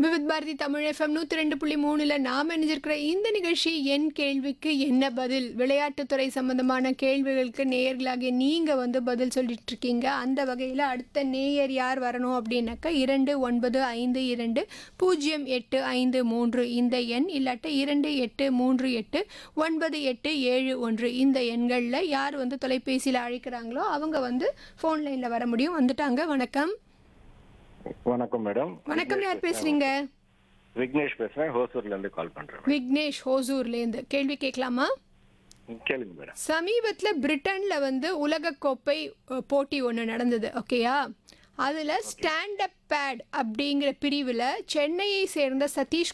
Vividh Bharathi Tamil FM நூற்றி ரெண்டு புள்ளி மூணில் நாம் இணைஞ்சிருக்கிற இந்த நிகழ்ச்சி என் கேள்விக்கு என்ன பதில் விளையாட்டுத்துறை சம்பந்தமான கேள்விகளுக்கு நேயர்களாகிய நீங்கள் வந்து பதில் சொல்லிட்டு இருக்கீங்க அந்த வகையில் அடுத்த நேயர் யார் வரணும் அப்படின்னாக்கா இரண்டு ஒன்பது ஐந்து இரண்டு பூஜ்ஜியம் எட்டு ஐந்து மூன்று இந்த எண் இல்லாட்ட இரண்டு எட்டு மூன்று எட்டு ஒன்பது எட்டு ஏழு ஒன்று இந்த எண்களில் யார் வந்து தொலைபேசியில் அழைக்கிறாங்களோ அவங்க வந்து ஃபோன் லைனில் வர முடியும் வந்துட்டாங்க வணக்கம் வணக்கம் மேடம் வணக்கம் யார் பேசுறீங்க விக்னேஷ் பேசுறேன் ஹோசூர்ல இருந்து கால் பண்றேன் விக்னேஷ் ஹோசூர்லேருந்து கேள்வி கேட்கலாமா மேடம். கேளுங்க மேடம் சமீபத்தில் பிரிட்டனில் வந்து உலகக்கோப்பை அஹ், போட்டி ஒன்று நடந்தது ஓகேயா அதில் ஸ்டாண்ட் அப் பேட் அப்படிங்கிற பிரிவில் சென்னையை சேர்ந்த சதீஷ்